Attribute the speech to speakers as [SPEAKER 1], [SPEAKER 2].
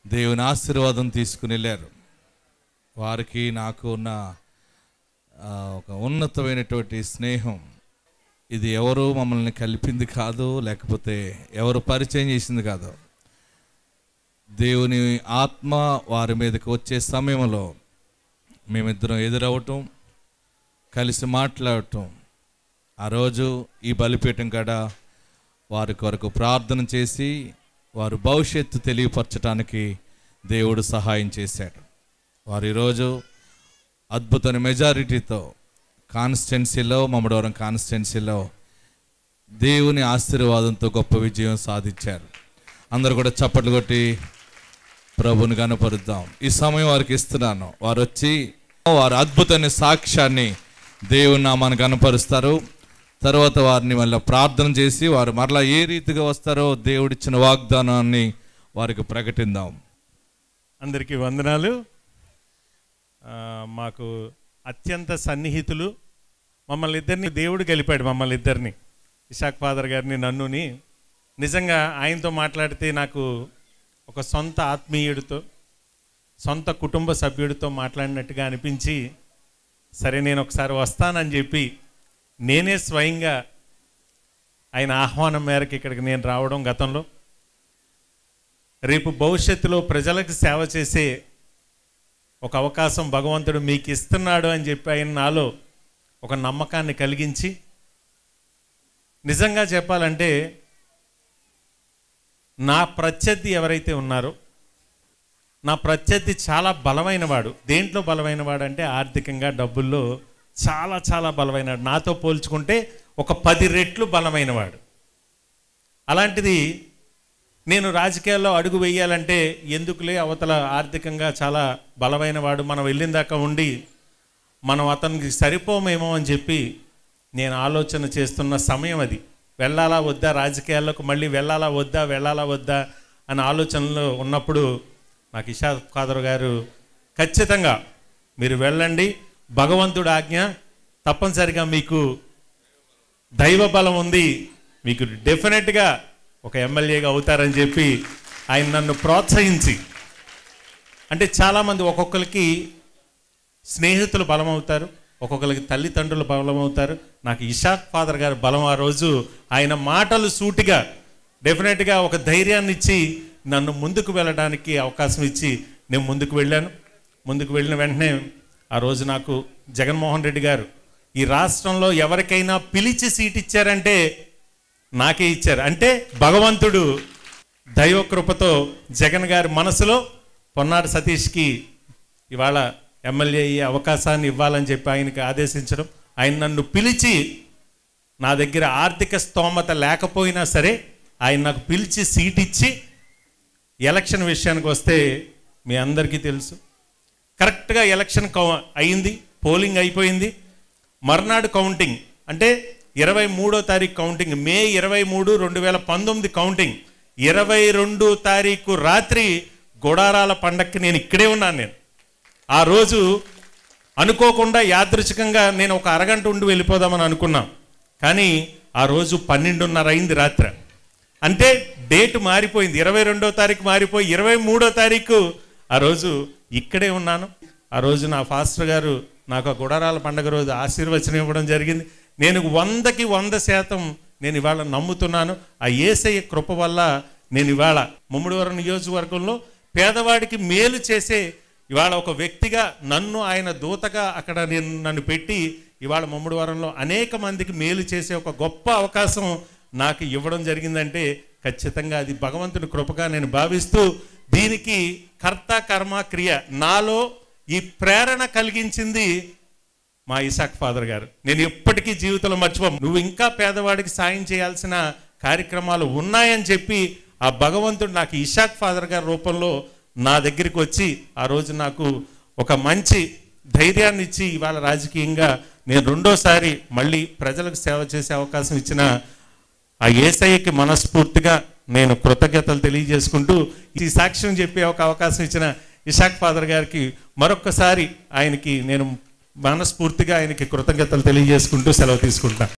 [SPEAKER 1] దేవుని ఆశీర్వాదం తీసుకుని వెళ్ళారు వారికి నాకు ఉన్న ఆ, ఒక ఉన్నతమైనటువంటి స్నేహం ఇది ఎవరు మమ్మల్ని కలిపింది కాదు లేకపోతే ఎవరు పరిచయం చేసింది కాదు దేవుని ఆత్మ వారి మీదకి వచ్చే సమయంలో మేమిద్దరం ఎదురవటం కలిసి మాట్లాడటం ఆ రోజు ఈ బలిపీఠం కాడ వారి కొరకు ప్రార్థన చేసి వారి భవిష్యత్తు తెలియపరచడానికి దేవుడు సహాయం చేశాడు వారు ఈరోజు అద్భుతమైన మెజారిటీతో కాన్స్టెన్సీలో మమ్మడవరం కాన్స్టెన్సీలో దేవుని ఆశీర్వాదంతో గొప్ప విజయం సాధించారు అందరూ కూడా చప్పట్లు కొట్టి ప్రభుని కనపరుద్దాం ఈ సమయం వారికి ఇస్తున్నాను వారు వచ్చి వారు అద్భుతమైన సాక్ష్యాన్ని దేవుని నామాన్ని కనపరుస్తారు తర్వాత వారిని మళ్ళీ ప్రార్థన చేసి వారు మరలా ఏ రీతిగా వస్తారో దేవుడిచ్చిన వాగ్దానాన్ని వారికి ప్రకటిద్దాం
[SPEAKER 2] అందరికీ వందనాలు ఆ, మాకు అత్యంత సన్నిహితులు మమ్మల్ని ఇద్దరిని దేవుడు గెలిపాడు మమ్మల్ని ఇద్దరిని ఇషాక్ ఫాదర్ గారిని నన్నుని నిజంగా ఆయనతో మాట్లాడితే నాకు ఒక సొంత ఆత్మీయుడితో సొంత కుటుంబ సభ్యుడితో మాట్లాడినట్టుగా అనిపించి సరే నేను ఒకసారి వస్తానని చెప్పి నేనే స్వయంగా ఆయన ఆహ్వానం మేరకు ఇక్కడికి నేను రావడం గతంలో రేపు భవిష్యత్తులో ప్రజలకు సేవ చేసే ఒక అవకాశం భగవంతుడు మీకు ఇస్తున్నాడు అని చెప్పి ఆయన నాలో ఒక నమ్మకాన్ని కలిగించి నిజంగా చెప్పాలంటే నా ప్రత్యర్థి ఎవరైతే ఉన్నారో నా ప్రత్యర్థి చాలా బలమైన వాడు దేంట్లో బలమైన వాడు అంటే ఆర్థికంగా డబ్బుల్లో చాలా చాలా బలమైన వాడు నాతో పోల్చుకుంటే ఒక పది రెట్లు బలమైన వాడు అలాంటిది నేను రాజకీయాల్లో అడుగు వేయాలంటే ఎందుకులే అవతల ఆర్థికంగా చాలా బలమైన వాడు మనం వెళ్ళిన దాకా ఉండి మనం అతనికి సరిపోమేమో అని చెప్పి నేను ఆలోచన చేస్తున్న సమయం అది వెళ్ళాలా వద్దా రాజకీయాల్లోకి మళ్ళీ వెళ్ళాలా వద్దా వెళ్ళాలా వద్దా అనే ఆలోచనలో ఉన్నప్పుడు నాకు ఇషా ఖాదర్ గారు ఖచ్చితంగా మీరు వెళ్ళండి భగవంతుడు ఆజ్ఞ తప్పనిసరిగా మీకు దైవ బలం ఉంది మీకు డెఫినెట్గా ఒక ఎమ్మెల్యేగా అవుతారని చెప్పి ఆయన నన్ను ప్రోత్సహించి అంటే చాలామంది ఒక్కొక్కరికి స్నేహితులు బలం అవుతారు ఒక్కొక్కరికి తల్లిదండ్రులు బలం అవుతారు నాకు ఇషాక్ ఫాదర్ గారి బలం ఆ రోజు ఆయన మాటలు సూటిగా డెఫినెట్గా ఒక ధైర్యాన్ని ఇచ్చి నన్ను ముందుకు వెళ్ళడానికి అవకాశం ఇచ్చి నేను ముందుకు వెళ్ళాను ముందుకు వెళ్ళిన వెంటనే ఆ రోజు నాకు జగన్మోహన్ రెడ్డి గారు ఈ రాష్ట్రంలో ఎవరికైనా పిలిచి సీట్ ఇచ్చారంటే నాకే ఇచ్చారు అంటే భగవంతుడు దైవ కృపతో జగన్ గారి మనసులో పొన్నాడు సతీష్కి ఇవాళ ఎమ్మెల్యే అయ్యే అవకాశాన్ని ఇవ్వాలని చెప్పి ఆయనకి ఆదేశించడం ఆయన నన్ను పిలిచి నా దగ్గర ఆర్థిక స్తోమత లేకపోయినా సరే ఆయన నాకు పిలిచి సీట్ ఇచ్చి ఎలక్షన్ విషయానికి వస్తే మీ అందరికీ తెలుసు కరెక్ట్గా ఎలక్షన్ కౌ అయింది పోలింగ్ అయిపోయింది మర్నాడు కౌంటింగ్ అంటే ఇరవై మూడో తారీఖు కౌంటింగ్ మే ఇరవై మూడు రెండు వేల పంతొమ్మిది కౌంటింగ్ ఇరవై రెండు తారీఖు రాత్రి గొడారాల పండక్కి నేను ఇక్కడే ఉన్నాను నేను ఆ రోజు అనుకోకుండా యాదృచ్ఛికంగా నేను ఒక అరగంట ఉండి వెళ్ళిపోదామని అనుకున్నాం కానీ ఆ రోజు పన్నెండున్నర అయింది రాత్రి అంటే డేట్ మారిపోయింది ఇరవై రెండో తారీఖు మారిపోయి ఇరవై మూడో తారీఖు ఆ రోజు ఇక్కడే ఉన్నాను ఆ రోజు నా ఫాస్టర్ గారు నాకు ఆ గుడారాల పండగ రోజు ఆశీర్వచనం ఇవ్వడం జరిగింది నేను వందకి వంద శాతం నేను ఇవాళ నమ్ముతున్నాను ఆ ఏసయ్య కృప వల్ల నేను ఇవాళ ముమ్మడివరం నియోజకవర్గంలో పేదవాడికి మేలు చేసే ఇవాళ ఒక వ్యక్తిగా నన్ను ఆయన దూతగా అక్కడ నేను నన్ను పెట్టి ఇవాళ ముమ్మడివరంలో అనేక మందికి మేలు చేసే ఒక గొప్ప అవకాశం నాకు ఇవ్వడం జరిగిందంటే ఖచ్చితంగా అది భగవంతుని కృపగా నేను భావిస్తూ దీనికి కర్త కర్మ క్రియ నాలో ఈ ప్రేరణ కలిగించింది మా ఇసాక్ ఫాదర్ గారు నేను ఎప్పటికీ జీవితంలో మర్చిపో నువ్వు ఇంకా పేదవాడికి సాయం చేయాల్సిన కార్యక్రమాలు ఉన్నాయని చెప్పి ఆ భగవంతుడు నాకు ఇషాక్ ఫాదర్ గారి రూపంలో నా దగ్గరికి వచ్చి ఆ రోజు నాకు ఒక మంచి ధైర్యాన్ని ఇచ్చి ఇవాళ రాజకీయంగా నేను రెండోసారి మళ్ళీ ప్రజలకు సేవ చేసే అవకాశం ఇచ్చిన ఆ ఏసయ్యకి మనస్ఫూర్తిగా నేను కృతజ్ఞతలు తెలియజేసుకుంటూ ఈ సాక్ష్యం చెప్పే ఒక అవకాశం ఇచ్చిన ఇషాక్ ఫాదర్ గారికి మరొక్కసారి ఆయనకి నేను మనస్ఫూర్తిగా ఆయనకి కృతజ్ఞతలు తెలియజేసుకుంటూ సెలవు తీసుకుంటాను